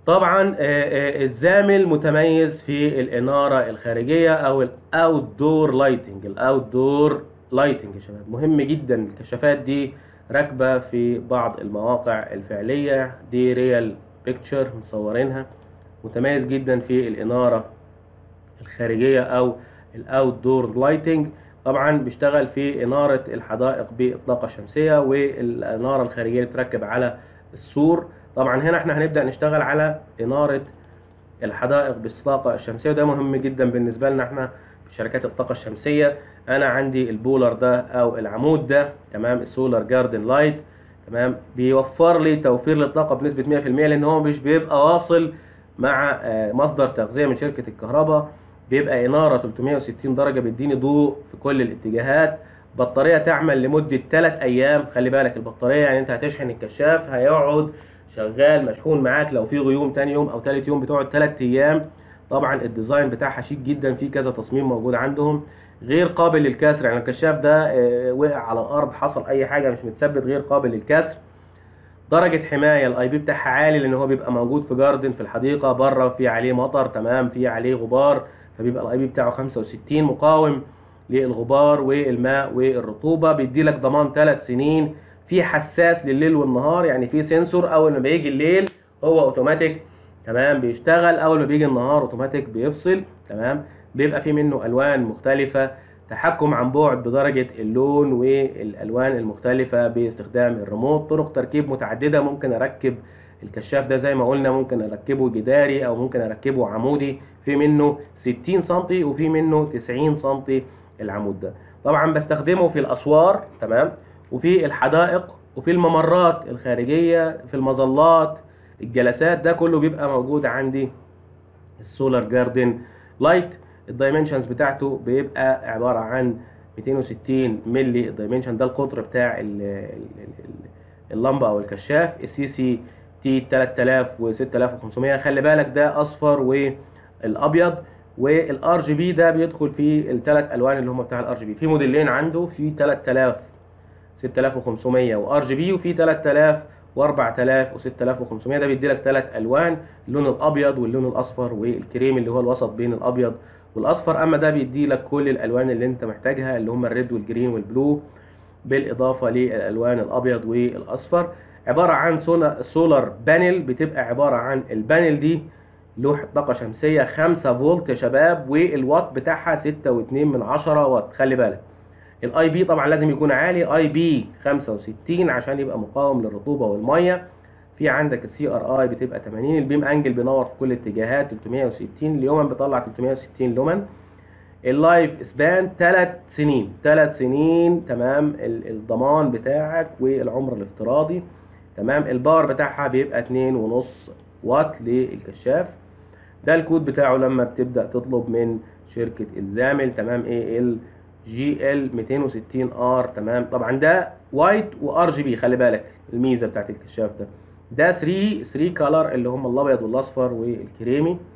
طبعا الزامل متميز في الاناره الخارجيه او الاوت دور لايتنج الاوت دور لايتنج يا شباب مهم جدا الكشافات دي راكبه في بعض المواقع الفعليه دي ريال بيكتشر مصورينها متميز جدا في الاناره الخارجيه او الاوت دور لايتنج طبعا بيشتغل في اناره الحدائق بالطاقه الشمسيه والاناره الخارجيه اللي بتركب على السور طبعا هنا احنا هنبدا نشتغل على اناره الحدائق بالطاقه الشمسيه وده مهم جدا بالنسبه لنا احنا في شركات الطاقه الشمسيه انا عندي البولر ده او العمود ده تمام السولار جاردن لايت تمام بيوفر لي توفير للطاقه بنسبه 100% لان هو مش بيبقى واصل مع مصدر تغذيه من شركه الكهرباء بيبقى اناره 360 درجه بيديني ضوء في كل الاتجاهات بطاريه تعمل لمده 3 ايام خلي بالك البطاريه يعني انت هتشحن الكشاف هيقعد شغال مشحون معاك لو في غيوم تاني يوم او تالت يوم بتقعد 3 ايام طبعا الديزاين بتاعها شيك جدا في كذا تصميم موجود عندهم غير قابل للكسر يعني الكشاف ده وقع على الارض حصل اي حاجه مش متثبت غير قابل للكسر درجة حماية الاي بي بتاعها عالي لان هو بيبقى موجود في جاردن في الحديقة بره في عليه مطر تمام في عليه غبار فبيبقى الاي بي بتاعه 65 مقاوم للغبار والماء والرطوبة بيدي لك ضمان 3 سنين في حساس لليل والنهار يعني في سنسور اول ما بيجي الليل هو اوتوماتيك تمام بيشتغل اول ما بيجي النهار اوتوماتيك بيفصل تمام بيبقى في منه الوان مختلفة تحكم عن بعد بدرجة اللون والالوان المختلفة باستخدام الريموت طرق تركيب متعددة ممكن اركب الكشاف ده زي ما قلنا ممكن اركبه جداري او ممكن اركبه عمودي في منه 60 سم وفي منه 90 سم العمود ده طبعا بستخدمه في الاسوار تمام وفي الحدائق وفي الممرات الخارجية في المظلات الجلسات ده كله بيبقى موجود عندي السولار جاردن لايت الدايمنشنز بتاعته بيبقى عبارة عن 260 ملي الدايمنشن ده القطر بتاع اللمبة او الكشاف السي سي تي 3000 و 6500 خلي بالك ده اصفر والابيض والار جي بي ده بيدخل في الثلاث الوان اللي هم بتاع الار جي بي في موديلين عنده في 3000 6500 وار جي بي وفي 3000 و4000 و6500 ده بيدي لك ثلاث الوان اللون الابيض واللون الاصفر والكريم اللي هو الوسط بين الابيض والاصفر اما ده بيدي لك كل الالوان اللي انت محتاجها اللي هم الريد والجرين والبلو بالاضافه للالوان الابيض والاصفر عباره عن سولار بانل بتبقى عباره عن البانل دي لوحة طاقة شمسية 5 فولت يا شباب والوات بتاعها 6.2 من 10 واط خلي بالك الاي بي طبعا لازم يكون عالي اي بي 65 عشان يبقى مقاوم للرطوبة والمية في عندك السي ار اي بتبقى 80 البيم انجل بينور في كل الاتجاهات 360 اليومن بيطلع 360 لومن اللايف سبان 3 سنين 3 سنين تمام الضمان بتاعك والعمر الافتراضي تمام الباور بتاعها بيبقى 2.5 واط للكشاف ده الكود بتاعه لما بتبدا تطلب من شركه الزامل تمام ايه ال جي ال 260 ار تمام طبعا ده وايت وار جي بي خلي بالك الميزه بتاعت الكشاف ده ده 3 3 كلر اللي هم الابيض والاصفر والكريمي